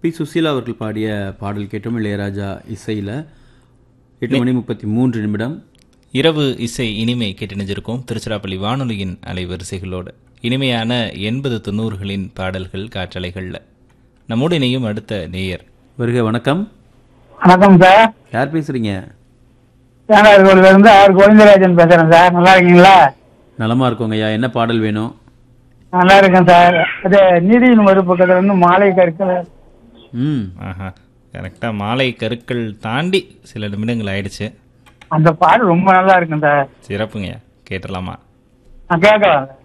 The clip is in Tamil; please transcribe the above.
பி சுசீலா அவர்கள் பாடிய பாடல் கேட்டோம் இளையராஜா இசையில் எட்டு மணி முப்பத்தி மூன்று நிமிடம் இரவு இசை இனிமை கேட்டிணைஞ்சிருக்கோம் திருச்சிராப்பள்ளி வானொலியின் அலைவரிசைகளோடு இனிமையான எண்பது தொண்ணூறுகளின் பாடல்கள் காற்றலைகளில் நம்மோடு இணையும் அடுத்த நேயர் வருக வணக்கம் வணக்கம் சார் யார் பேசுறீங்க தேங்காய்கோவில இருந்து ஆர் கோவிந்தராஜன் பேசுறேன் சார் நல்லா இருக்கீங்களா நலமா இருக்கோங்க ஐயா என்ன பாடல் வேணும் நல்லா இருக்கேன் சார் அது நீதியின் மறுபக்கத்துல இருந்து மாலை கற்கள் ம் ஆஹா கரெக்டாக மாலை கருக்கள் தாண்டி சில நிமிடங்கள் ஆயிடுச்சு அந்த பாடு ரொம்ப நல்லா இருக்கும் சார் சிறப்புங்க கேட்டலாமா நான் கேட்கலாம்